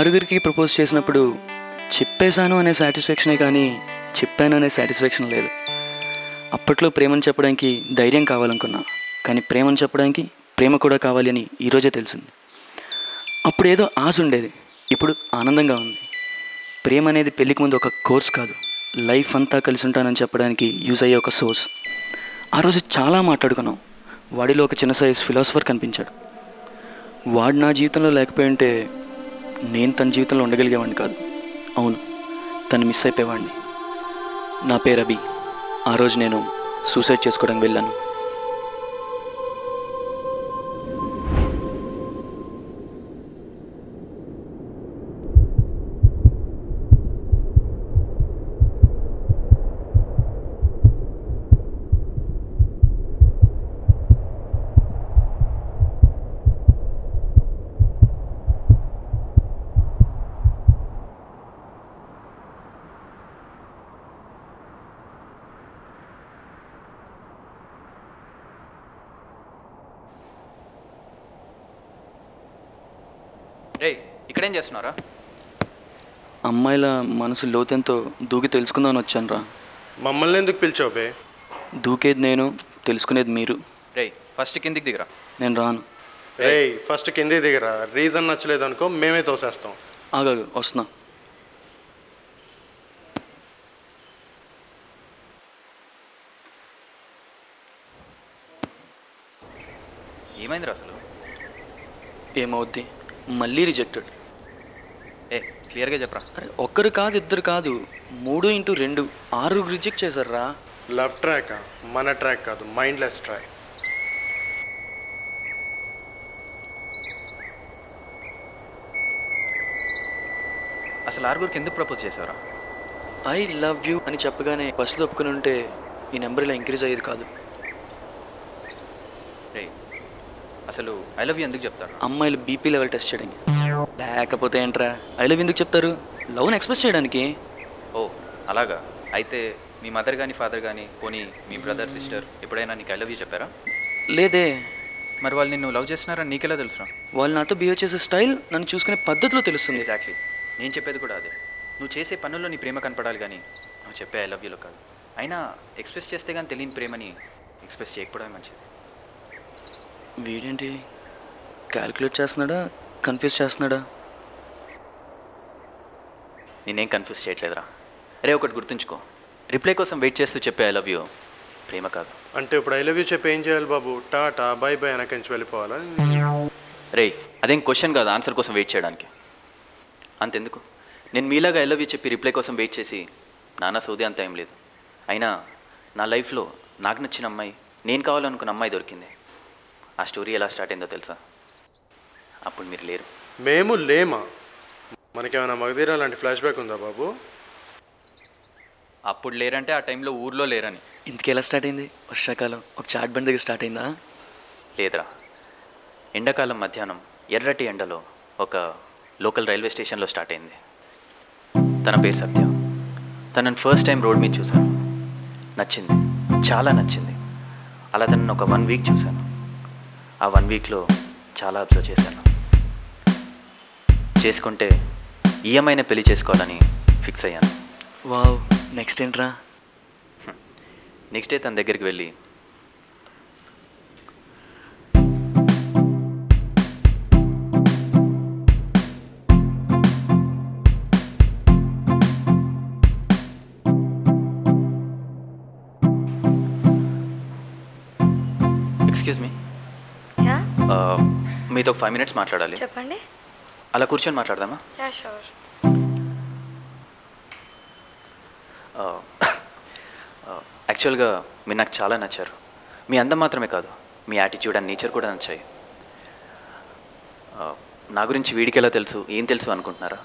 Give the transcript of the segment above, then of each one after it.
ఆరుగురికి ప్రపోజ్ చేసినప్పుడు చెప్పేశాను అనే సాటిస్ఫాక్షనే కానీ చెప్పాను అనే సాటిస్ఫాక్షన్ లేదు అప్పట్లో ప్రేమను చెప్పడానికి ధైర్యం కావాలనుకున్నా కానీ ప్రేమను చెప్పడానికి ప్రేమ కూడా కావాలి అని ఈరోజే తెలిసింది అప్పుడు ఏదో ఆశ ఉండేది ఇప్పుడు ఆనందంగా ఉంది ప్రేమ అనేది పెళ్ళికి ముందు ఒక కోర్స్ కాదు లైఫ్ అంతా కలిసి ఉంటానని చెప్పడానికి యూజ్ అయ్యే ఒక సోర్స్ ఆ రోజు చాలా మాట్లాడుకున్నాం వాడిలో ఒక చిన్న సైజ్ ఫిలాసఫర్ కనిపించాడు వాడు నా జీవితంలో లేకపోయి ఉంటే నేను తన జీవితంలో ఉండగలిగేవాడిని కాదు అవును తను మిస్ అయిపోయేవాడిని నా పేరు అభి ఆ రోజు నేను సూసైడ్ చేసుకోవడానికి వెళ్ళాను రే ఇక్కడేం చేస్తున్నారా అమ్మాయిల మనసు లోతెంతో దూకి తెలుసుకుందామని వచ్చాను రా మమ్మల్ని ఎందుకు పిలిచావు బే దూకేది నేను తెలుసుకునేది మీరు రే ఫస్ట్ కిందికి దిగరా నేను రాను రేయ్ ఫస్ట్ కిందే దిగరా రీజన్ నచ్చలేదు అనుకో మేమే తోసేస్తాం ఆగాగు వస్తున్నా ఏమైందిరా అసలు ఏమవుద్ది మళ్ళీ రిజెక్టెడ్ ఏ క్లియర్గా చెప్పరా అరే ఒక్కరు కాదు ఇద్దరు కాదు మూడు ఇంటూ రెండు ఆరు రిజెక్ట్ చేశారా లవ్ ట్రాక్ మన ట్రాక్ కాదు మైండ్లెస్ ట్రాక్ అసలు ఆరుగురికి ఎందుకు ప్రపోజ్ చేసావురా ఐ లవ్ యూ అని చెప్పగానే బస్సులో ఒప్పుకుని ఉంటే ఈ నెంబర్ ఇలా ఇంక్రీజ్ అయ్యేది కాదు రే అసలు ఐ లవ్ యూ ఎందుకు చెప్తారు అమ్మాయిలు బీపీ లెవెల్ టెస్ట్ చేయడానికి లేకపోతే ఏంట్రా ఐ లవ్ ఎందుకు చెప్తారు లవ్ని ఎక్స్ప్రెస్ చేయడానికి ఓ అలాగా అయితే మీ మదర్ కానీ ఫాదర్ కానీ పోనీ మీ బ్రదర్ సిస్టర్ ఎప్పుడైనా నీకు ఐ లవ్ యూ చెప్పారా లేదే మరి వాళ్ళు నిన్ను లవ్ చేస్తున్నారని నీకెలా తెలుసురా వాళ్ళు నాతో బిహేవ్ చేసే స్టైల్ నన్ను చూసుకునే పద్ధతిలో తెలుస్తుంది ఎగ్జాక్ట్లీ నేను చెప్పేది కూడా అదే నువ్వు చేసే పనుల్లో నీ ప్రేమ కనపడాలి కానీ నువ్వు చెప్పే ఐ లవ్ యూలో కాదు అయినా ఎక్స్ప్రెస్ చేస్తే కానీ తెలియని ప్రేమని ఎక్స్ప్రెస్ చేయకపోవడమే మంచిది వీడేంటి క్యాల్కులేట్ చేస్తున్నాడా కన్ఫ్యూజ్ చేస్తున్నాడా నేనేం కన్ఫ్యూజ్ చేయట్లేదురా అరే ఒకటి గుర్తుంచుకో రిప్లై కోసం వెయిట్ చేస్తూ చెప్పే ఐ లవ్ యూ ప్రేమ కాదు అంటే ఇప్పుడు ఐ లవ్ యూ చెప్పి ఏం చేయాలి బాబు టాటా బై బై వెనకంచి వెళ్ళిపోవాలా రే అదేం క్వశ్చన్ కాదు ఆన్సర్ కోసం వెయిట్ చేయడానికి అంతెందుకు నేను మీలాగా ఐ లవ్ యూ చెప్పి రిప్లై కోసం వెయిట్ చేసి నాన్న సౌది అంత ఏం లేదు అయినా నా లైఫ్లో నాకు నచ్చిన అమ్మాయి నేను కావాలనుకున్న అమ్మాయి దొరికింది ఆ స్టోరీ ఎలా స్టార్ట్ అయిందో తెలుసా అప్పుడు మీరు లేరు మేము లేమా మనకేమైనా మగధీరా లాంటి ఫ్లాష్ బ్యాక్ ఉందా బాబు అప్పుడు లేరంటే ఆ టైంలో ఊర్లో లేరని ఇంతకీ ఎలా స్టార్ట్ అయింది వర్షాకాలం ఒక చాట్ బండి దగ్గర స్టార్ట్ అయిందా లేదురా ఎండాకాలం మధ్యాహ్నం ఎర్రటి ఎండలో ఒక లోకల్ రైల్వే స్టేషన్లో స్టార్ట్ అయింది తన పేరు సత్య తనని ఫస్ట్ టైం రోడ్ మీద చూశాను నచ్చింది చాలా నచ్చింది అలా తనని ఒక వన్ వీక్ చూశాను ఆ వన్ వీక్లో చాలా అబ్జర్వ్ చేశాను చేసుకుంటే ఈఎంఐనే పెళ్లి చేసుకోవాలని ఫిక్స్ అయ్యాను వావ్ నెక్స్ట్ ఏంట్రా నెక్స్ట్ డే తన దగ్గరికి వెళ్ళి ఎక్స్క్యూజ్ మీ యా మీతో ఒక ఫైవ్ మినిట్స్ మాట్లాడాలి చెప్పండి అలా కూర్చొని మాట్లాడదామా యా షూర్ యాక్చువల్గా మీరు నాకు చాలా నచ్చారు మీ అందం మాత్రమే కాదు మీ యాటిట్యూడ్ అండ్ నేచర్ కూడా నచ్చాయి ఆ, నా గురించి వీడికి ఎలా తెలుసు ఏం తెలుసు అనుకుంటున్నారా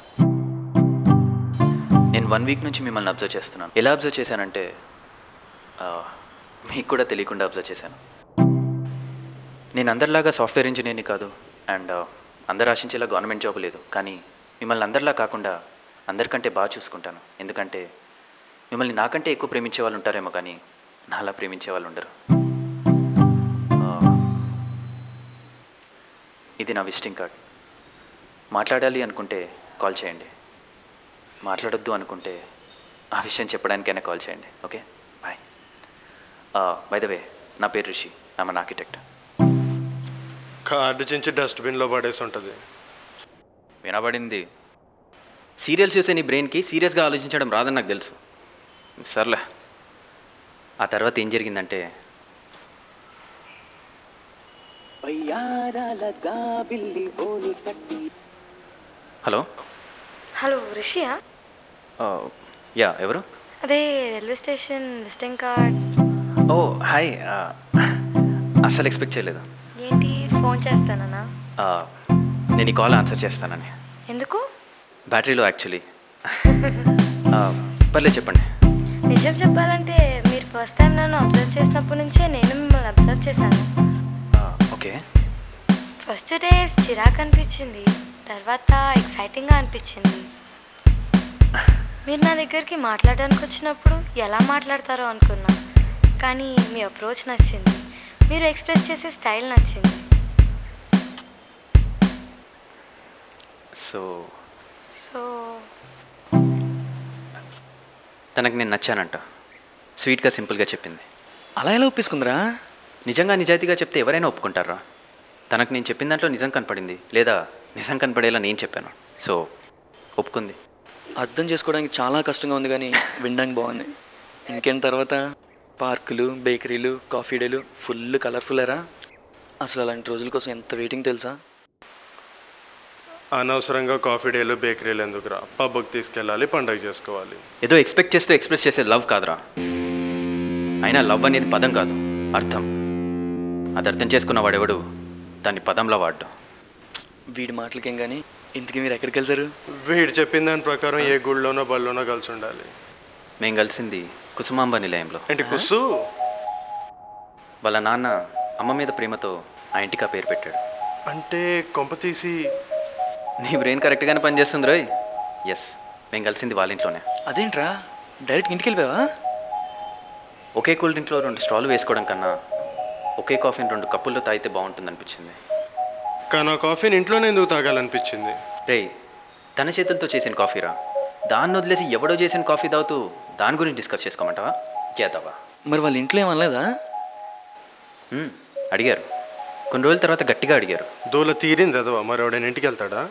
నేను వన్ వీక్ నుంచి మిమ్మల్ని అబ్జర్వ్ చేస్తున్నాను ఎలా అబ్జర్వ్ చేశానంటే ఆ, మీకు కూడా తెలియకుండా అబ్జర్వ్ చేశాను నేను అందరిలాగా సాఫ్ట్వేర్ ఇంజనీర్ని కాదు అండ్ అందరు ఆశించేలా గవర్నమెంట్ జాబ్ లేదు కానీ మిమ్మల్ని అందరిలా కాకుండా అందరికంటే బాగా చూసుకుంటాను ఎందుకంటే మిమ్మల్ని నాకంటే ఎక్కువ ప్రేమించే వాళ్ళు ఉంటారేమో కానీ నాలా ప్రేమించే వాళ్ళు ఉండరు ఆ, ఇది నా విజిటింగ్ కార్డ్ మాట్లాడాలి అనుకుంటే కాల్ చేయండి మాట్లాడొద్దు అనుకుంటే ఆ విషయం చెప్పడానికైనా కాల్ చేయండి okay bye by the way నా పేరు Rishi I'm an architect card చించి డస్ట్బిన్లో పడేసి ఉంటుంది వినబడింది సీరియల్స్ చూసే నీ బ్రెయిన్కి సీరియస్గా ఆలోచించడం రాదని నాకు తెలుసు సర్లే ఆ తర్వాత ఏం జరిగిందంటే వయ్యారాల జాబిల్లి బోని కట్టి హలో హలో రిషియా యా ఎవరు అదే railway station visiting card oh hi అస్సలు ఎక్స్పెక్ట్ చేయలేదు ఏంటి ఫోన్ చేస్తానన్నా ఆ, నేను ఈ కాల్ ఆన్సర్ చేస్తానని ఎందుకు బ్యాటరీలో యాక్చువల్లీ పర్లేదు చెప్పండి నిజం చెప్పాలంటే మీరు ఫస్ట్ టైం నన్ను అబ్జర్వ్ చేసినప్పటి నుంచే నేను మిమ్మల్ని అబ్జర్వ్ చేశాను ఓకే ఫస్ట్ డేస్ చిరాక్ అనిపించింది తర్వాత ఎక్సైటింగ్గా అనిపించింది మీరు నా దగ్గరికి మాట్లాడడానికి వచ్చినప్పుడు ఎలా మాట్లాడతారో అనుకున్నా కానీ మీ అప్రోచ్ నచ్చింది మీరు ఎక్స్ప్రెస్ చేసే స్టైల్ నచ్చింది సో సో తనకు నేను నచ్చానంట స్వీట్గా సింపుల్గా చెప్పింది అలా ఎలా ఒప్పేసుకుందిరా నిజంగా నిజాయితీగా చెప్తే ఎవరైనా ఒప్పుకుంటారా తనకు నేను చెప్పిన దాంట్లో నిజం కనపడింది లేదా నిజం కనపడేలా నేను చెప్పాను సో ఒప్పుకుంది అర్థం చేసుకోవడానికి చాలా కష్టంగా ఉంది కానీ వినడానికి బాగుంది ఇంకేం తర్వాత పార్కులు బేకరీలు కాఫీ డేలు ఫుల్ కలర్ఫుల్ ఎరా అసలు అలాంటి రోజుల కోసం ఎంత వెయిటింగ్ తెలుసా అనవసరంగా కాఫీ డేలు బేకరీలు ఎందుకురా పబ్కి తీసుకెళ్ళాలి పండగ చేసుకోవాలి ఏదో ఎక్స్పెక్ట్ చేస్తూ ఎక్స్ప్రెస్ చేసే లవ్ కాదురా అయినా లవ్ అనేది పదం కాదు అర్థం అది అర్థం చేసుకున్న వాడెవడు దాన్ని పదంలో వాడ్డు వీడి మాటలకేం కానీ ఇంతకీ మీరు ఎక్కడికి వెళ్తారు వీడు చెప్పిన దాని ప్రకారం ఏ గుళ్ళోనో బళ్ళోనో కలిసి ఉండాలి మేము కలిసింది కుసుమాంబ నిలయంలో ఏంటి కుస్సు వాళ్ళ నాన్న అమ్మ మీద ప్రేమతో ఆ ఇంటికి ఆ పేరు పెట్టాడు అంటే కొంప తీసి నీ బ్రెయిన్ కరెక్ట్గానే పనిచేస్తుంది రోయ్ ఎస్ మేము కలిసింది వాళ్ళ ఇంట్లోనే అదేంట్రా డైరెక్ట్ ఇంటికి వెళ్ళిపోయావా ఒకే కూల్ డ్రింక్లో రెండు స్టాల్ వేసుకోవడం కన్నా ఒకే కాఫీని రెండు కప్పుల్లో తాగితే బాగుంటుంది అనిపించింది కానీ ఆ కాఫీని ఇంట్లోనే ఎందుకు తాగాలనిపించింది రేయ్ తన చేతులతో చేసిన కాఫీరా దాన్ని వదిలేసి ఎవడో చేసిన కాఫీ తాగుతూ దాని గురించి డిస్కస్ చేసుకోమంటావా చేద్దావా మరి వాళ్ళ ఇంట్లో ఏమనలేదా మ్మ్, అడిగారు కొన్ని రోజుల తర్వాత గట్టిగా అడిగారు దూల తీరింది అదవా మరి ఎవడైనా ఇంటికి వెళ్తాడా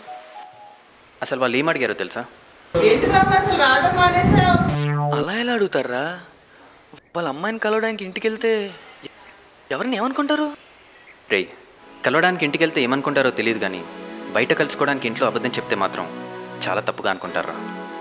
అసలు వాళ్ళు ఏం అడిగారో తెలుసా ఏంటి బాబు అసలు రావడం మానేసావు అలా ఎలా అడుగుతారా వాళ్ళ అమ్మాయిని కలవడానికి ఇంటికి వెళ్తే ఎవరిని ఏమనుకుంటారు రేయ్ కలవడానికి ఇంటికి వెళ్తే ఏమనుకుంటారో తెలియదు కానీ బయట కలుసుకోవడానికి ఇంట్లో అబద్ధం చెప్తే మాత్రం చాలా తప్పుగా అనుకుంటారా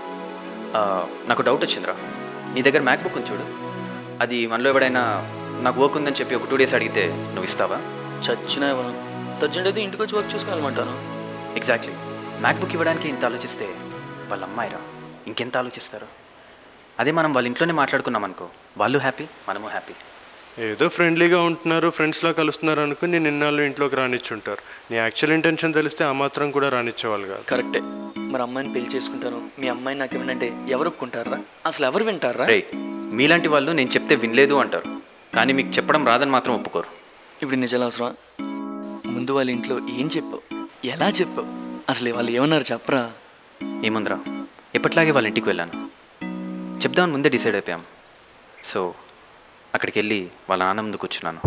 ఆ, నాకు డౌట్ వచ్చిందిరా నీ దగ్గర మ్యాక్ బుక్ ఉంది చూడు అది మనలో ఎవడైనా నాకు వర్క్ ఉందని చెప్పి ఒక టూ డేస్ అడిగితే నువ్వు ఇస్తావా చచ్చిన ఇవ్వను అర్జెంట్ అయితే ఇంటికి వచ్చి వర్క్ చూసుకోవాలమంటాను ఎగ్జాక్ట్లీ మ్యాక్ బుక్ ఇవ్వడానికి ఇంత ఆలోచిస్తే వాళ్ళ అమ్మాయిరా ఇంకెంత ఆలోచిస్తారు అదే మనం వాళ్ళ ఇంట్లోనే మాట్లాడుకున్నాం అనుకో వాళ్ళు హ్యాపీ మనము హ్యాపీ ఏదో ఫ్రెండ్లీగా ఉంటున్నారు ఫ్రెండ్స్లా కలుస్తున్నారు అనుకుని నిన్నాళ్ళు ఇంట్లోకి రానిచ్చుంటారు నీ యాక్చువల్ ఇంటెన్షన్ తెలిస్తే ఆ మాత్రం కూడా రానిచ్చేవాళ్ళు కాదు కరెక్టే మరి అమ్మాయిని పెళ్లి చేసుకుంటాను మీ అమ్మాయిని నాకు ఏమంటే ఎవరు ఒప్పుకుంటారా అసలు ఎవరు వింటారా రే మీలాంటి వాళ్ళు నేను చెప్తే వినలేదు అంటారు కానీ మీకు చెప్పడం రాదని మాత్రం ఒప్పుకోరు ఇప్పుడు నిజాలు అవసరం ముందు వాళ్ళ ఇంట్లో ఏం చెప్పావు ఎలా చెప్పావు అసలు వాళ్ళు ఏమన్నారు చెప్పరా ఏముందిరా ఎప్పట్లాగే వాళ్ళ ఇంటికి వెళ్ళాను చెప్దామని ముందే డిసైడ్ అయిపోయాం సో అక్కడికి వెళ్ళి వాళ్ళ నాన్న ముందు కూర్చున్నాను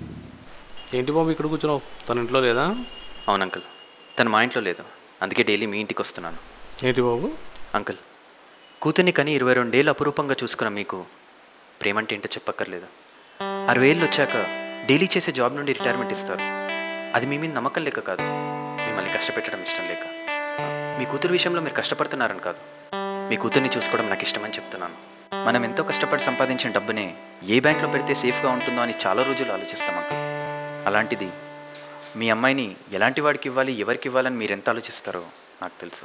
ఏంటి బాబు ఇక్కడ కూర్చున్నావు తన ఇంట్లో లేదా అవును అంకుల్ తను మా ఇంట్లో లేదు అందుకే డైలీ మీ ఇంటికి వస్తున్నాను ఏంటి బాబు అంకుల్ కూతుర్ని కని ఇరవై రెండేళ్ళు అపురూపంగా చూసుకున్న మీకు ప్రేమంటే ఏంటో చెప్పక్కర్లేదు అరవై ఏళ్ళు వచ్చాక డైలీ చేసే జాబ్ నుండి రిటైర్మెంట్ ఇస్తారు అది మీ మీద నమ్మకం లేక కాదు మిమ్మల్ని కష్టపెట్టడం ఇష్టం లేక మీ కూతురు విషయంలో మీరు కష్టపడుతున్నారని కాదు మీ కూతుర్ని చూసుకోవడం నాకు ఇష్టమని చెప్తున్నాను మనం ఎంతో కష్టపడి సంపాదించిన డబ్బునే ఏ బ్యాంక్లో పెడితే సేఫ్గా ఉంటుందో అని చాలా రోజులు ఆలోచిస్తాం అంకుల్ అలాంటిది మీ అమ్మాయిని ఎలాంటి వాడికి ఇవ్వాలి ఎవరికి ఇవ్వాలని మీరు ఎంత ఆలోచిస్తారో నాకు తెలుసు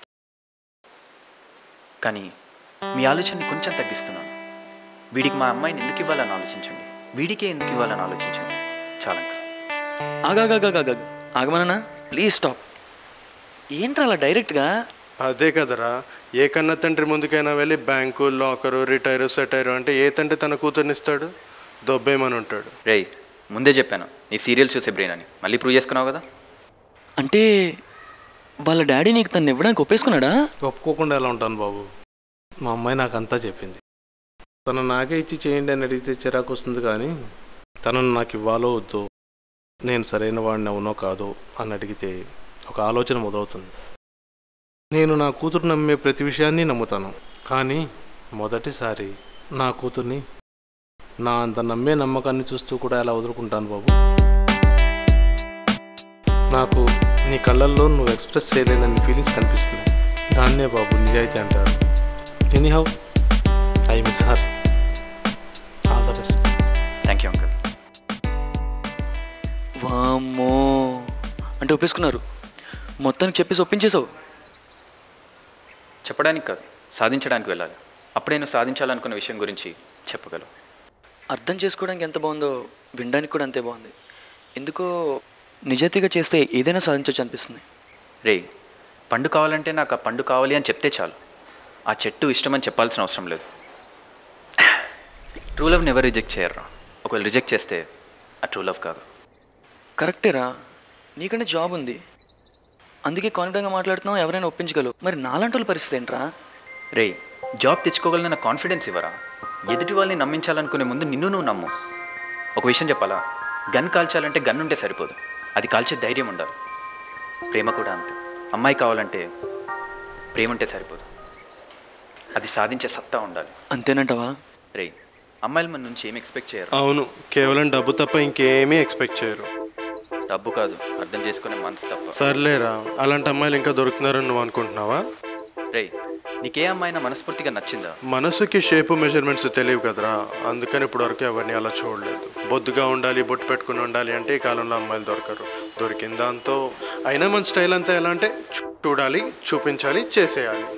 కానీ మీ ఆలోచనని కొంచెం తగ్గిస్తున్నాను వీడికి మా అమ్మాయిని ఎందుకు ఇవ్వాలని ఆలోచించండి వీడికే ఎందుకు ఇవ్వాలని ఆలోచించండి చాలా ఆగాగాగాగాగా ఆగమనన్నా ప్లీజ్ స్టాప్ ఏంట్రా అలా డైరెక్ట్గా అదే కదరా ఏ కన్న తండ్రి ముందుకైనా వెళ్ళి బ్యాంకు లాకరు రిటైరు సెటైరు అంటే ఏ తండ్రి తన కూతుర్నిస్తాడు దొబ్బేమని ఉంటాడు రేయ్ ముందే చెప్పాను నీ సీరియల్ చూసే బ్రెయిన్ అని మళ్ళీ ప్రూవ్ చేసుకున్నావు కదా అంటే వాళ్ళ డాడీ నీకు తను ఇవ్వడానికి ఒప్పేసుకున్నాడా ఒప్పుకోకుండా ఎలా ఉంటాను బాబు మా అమ్మాయి నాకు అంతా చెప్పింది తను నాకే ఇచ్చి చేయండి అని అడిగితే చిరాకు వస్తుంది కానీ తనను నాకు ఇవ్వాలో వద్దు నేను సరైన వాడిని అవునో కాదో అని అడిగితే ఒక ఆలోచన మొదలవుతుంది నేను నా కూతురు నమ్మే ప్రతి విషయాన్ని నమ్ముతాను కానీ మొదటిసారి నా కూతుర్ని నా అంత నమ్మే నమ్మకాన్ని చూస్తూ కూడా ఎలా వదులుకుంటాను బాబు నాకు నీ కళ్ళల్లో నువ్వు ఎక్స్ప్రెస్ చేయలేనన్ని ఫీలింగ్స్ కనిపిస్తున్నాయి దాన్నే బాబు నిజాయితీ అంటారు anyhow I miss her all the best thank you uncle వామ్మో అంటే ఒప్పేసుకున్నారు మొత్తానికి చెప్పేసి ఒప్పించేసావు చెప్పడానికి కాదు సాధించడానికి వెళ్ళాలి అప్పుడే నువ్వు సాధించాలనుకున్న విషయం గురించి చెప్పగలవు అర్థం చేసుకోవడానికి ఎంత బాగుందో వినడానికి కూడా అంతే బాగుంది ఎందుకో నిజాయితీగా చేస్తే ఏదైనా సాధించవచ్చు అనిపిస్తుంది రే పండు కావాలంటే నాకు ఆ పండు కావాలి అని చెప్తే చాలు ఆ చెట్టు ఇష్టమని చెప్పాల్సిన అవసరం లేదు ట్రూ లవ్ని ఎవరు రిజెక్ట్ చేయరు ఒకవేళ రిజెక్ట్ చేస్తే ఆ ట్రూ లవ్ కాదు కరెక్టేరా నీకంటే జాబ్ ఉంది అందుకే కాన్ఫిడెంట్గా మాట్లాడుతున్నావు ఎవరైనా ఒప్పించగలవు మరి నాలాంటి వాళ్ళ పరిస్థితి ఏంట్రా రే జాబ్ తెచ్చుకోగలన కాన్ఫిడెన్స్ ఇవ్వరా ఎదుటి వాళ్ళని నమ్మించాలనుకునే ముందు నిన్ను నువ్వు నమ్ము ఒక విషయం చెప్పాలా గన్ కాల్చాలంటే గన్ ఉంటే సరిపోదు అది కాల్చే ధైర్యం ఉండాలి ప్రేమ కూడా అంతే అమ్మాయి కావాలంటే ప్రేమ ఉంటే సరిపోదు అది సాధించే సత్తా ఉండాలి అంతేనంటావా రే అమ్మాయిలు మన నుంచి ఏం ఎక్స్పెక్ట్ చేయరు అవును కేవలం డబ్బు తప్ప ఇంకేమీ ఎక్స్పెక్ట్ చేయరు డబ్బు కాదు అర్థం చేసుకునే మనసు తప్ప సర్లేరా అలాంటి అమ్మాయిలు ఇంకా దొరుకుతున్నారని నువ్వు అనుకుంటున్నావా రే నీకే అమ్మాయినా మనస్ఫూర్తిగా నచ్చిందా మనసుకి షేపు మెజర్మెంట్స్ తెలియవు కదరా అందుకని ఇప్పుడు వరకు ఎవరిని అలా చూడలేదు బొద్దుగా ఉండాలి బొట్టు పెట్టుకుని ఉండాలి అంటే ఈ కాలంలో అమ్మాయిలు దొరకరు దొరికిన దాంతో అయినా మన స్టైల్ అంతా ఎలా అంటే చూ- చూడాలి చూపించాలి చేసేయాలి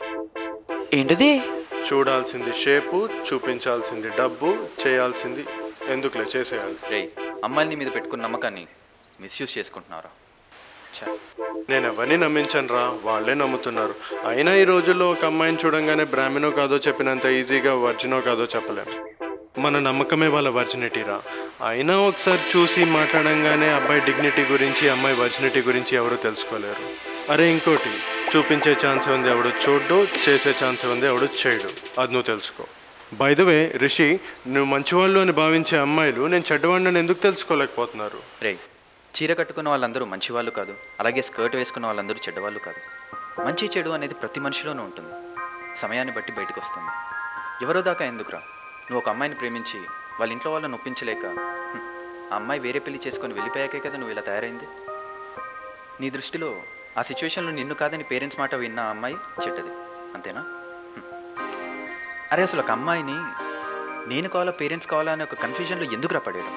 ఏంటిది చూడాల్సింది షేపు చూపించాల్సింది డబ్బు చేయాల్సింది ఎందుకులే చేసేయాలి రే అమ్మాయిని నీ మీద పెట్టుకున్న నమ్మకాన్ని మిస్యూజ్ చేసుకుంటున్నారా ఛా నేను ఎవరిని నమ్మించను రా వాళ్ళే నమ్ముతున్నారు అయినా ఈ రోజుల్లో ఒక అమ్మాయిని చూడంగానే బ్రాహ్మణో కాదో చెప్పినంత ఈజీగా వర్జినో కాదో చెప్పలేం మన నమ్మకమే వాళ్ళ వర్జినిటీ రా అయినా ఒకసారి చూసి మాట్లాడంగానే అబ్బాయి డిగ్నిటీ గురించి అమ్మాయి వర్జినిటీ గురించి ఎవరు తెలుసుకోలేరు అరే ఇంకోటి చూపించే ఛాన్స్ ఉంది ఎవడు చూడ్డు చేసే ఛాన్స్ ఉంది ఎవడు చేయడు అది నువ్వు తెలుసుకో బై ద వే రిషి నువ్వు మంచివాళ్ళు అని భావించే అమ్మాయిలు నేను చెడ్డవాడిని ఎందుకు తెలుసుకోలేకపోతున్నారు రే చీర కట్టుకున్న వాళ్ళందరూ మంచివాళ్ళు కాదు అలాగే స్కర్ట్ వేసుకున్న వాళ్ళందరూ చెడ్డవాళ్ళు కాదు మంచి చెడు అనేది ప్రతి మనిషిలోనూ ఉంటుంది సమయాన్ని బట్టి బయటకు వస్తుంది ఎవరో దాకా ఎందుకురా నువ్వు ఒక అమ్మాయిని ప్రేమించి వాళ్ళ ఇంట్లో వాళ్ళని ఒప్పించలేక హ్మ్, ఆ అమ్మాయి వేరే పెళ్లి చేసుకొని వెళ్ళిపోయాకే కదా నువ్వు ఇలా తయారైంది నీ దృష్టిలో ఆ సిచ్యువేషన్లో నిన్ను కాదని పేరెంట్స్ మాట విన్న ఆ అమ్మాయి చెడ్డది అంతేనా హ్మ్. అరే అసలు ఒక అమ్మాయిని నేను కావాలా పేరెంట్స్ కావాలా అనే ఒక కన్ఫ్యూజన్లో ఎందుకురా పడేయడం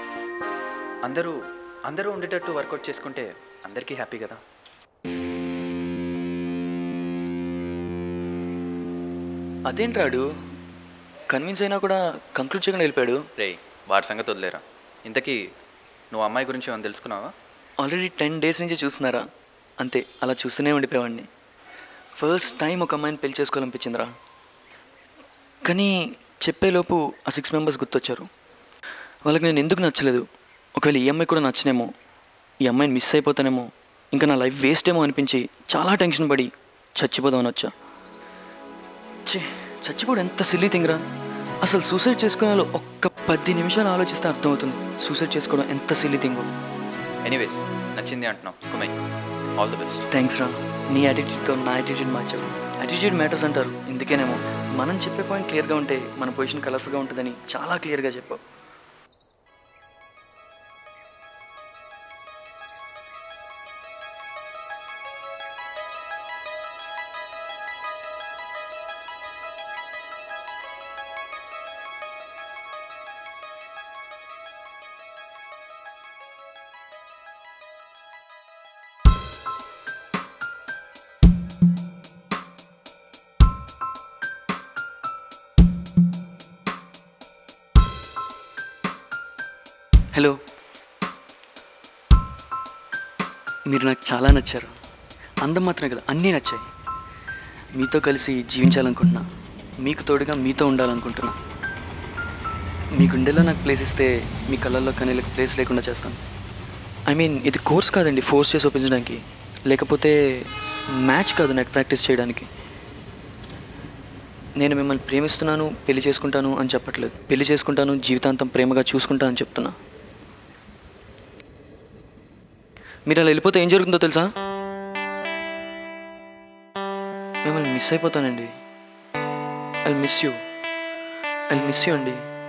అందరూ అందరూ ఉండేటట్టు వర్కౌట్ చేసుకుంటే అందరికీ హ్యాపీ కదా అదేంట్రాడు కన్విన్స్ అయినా కూడా కంక్లూడ్ చేయకుండా వెళ్ళిపోయాడు రే వాడి సంగతి వదిలేరా ఇంతకీ నువ్వు అమ్మాయి గురించి ఏమైనా తెలుసుకున్నావా ఆల్రెడీ టెన్ డేస్ నుంచి చూస్తున్నారా అంతే అలా చూస్తూనే ఉండిపోయేవాడిని ఫస్ట్ టైం ఒక అమ్మాయిని పెళ్లి చేసుకోవాలనిపించిందిరా కానీ చెప్పేలోపు ఆ సిక్స్ మెంబర్స్ గుర్తొచ్చారు వాళ్ళకి నేను ఎందుకు నచ్చలేదు ఒకవేళ ఈ అమ్మాయి కూడా నచ్చనేమో ఈ అమ్మాయిని మిస్ అయిపోతానేమో ఇంకా నా లైఫ్ వేస్ట్ ఏమో అనిపించి చాలా టెన్షన్ పడి చచ్చిపోదామని వచ్చా ఛీ చచ్చిపోవడం ఎంత సిల్లీ థింగ్రా అసలు సూసైడ్ చేసుకునే వాళ్ళు ఒక్క పది నిమిషాలు ఆలోచిస్తే అర్థమవుతుంది సూసైడ్ చేసుకోవడం ఎంత సిల్లీ థింగో ఎనీవేస్ నచ్చింది అంటున్నావు కుమై ఆల్ ది బెస్ట్ థ్యాంక్స్ రా నీ యాటిట్యూడ్తో నా యాటిట్యూడ్ మార్చావు యాటిట్యూడ్ మ్యాటర్స్ అంటారు ఇందుకేనేమో మనం చెప్పే పాయింట్ క్లియర్గా ఉంటే మన పొజిషన్ కలర్ఫుల్గా ఉంటుందని చాలా క్లియర్గా చెప్పావు హలో మీరు నాకు చాలా నచ్చారు అందం మాత్రమే కదా అన్నీ నచ్చాయి మీతో కలిసి జీవించాలనుకుంటున్నా మీకు తోడుగా మీతో ఉండాలనుకుంటున్నా మీ గుండెలో నాకు ప్లేస్ ఇస్తే మీ కళ్ళల్లో కనీళ్ళకి ప్లేస్ లేకుండా చేస్తాను ఐ మీన్ ఇది కోర్స్ కాదండి ఫోర్స్ చేసి ఒప్పించడానికి లేకపోతే మ్యాచ్ కాదు నెట్ ప్రాక్టీస్ చేయడానికి నేను మిమ్మల్ని ప్రేమిస్తున్నాను పెళ్లి చేసుకుంటాను అని చెప్పట్లేదు పెళ్లి చేసుకుంటాను జీవితాంతం ప్రేమగా చూసుకుంటా అని చెప్తున్నా మీరు అలా వెళ్ళిపోతే ఏం జరుగుతుందో తెలుసా మిమ్మల్ని మిస్ అయిపోతానండి I miss you I miss you అండి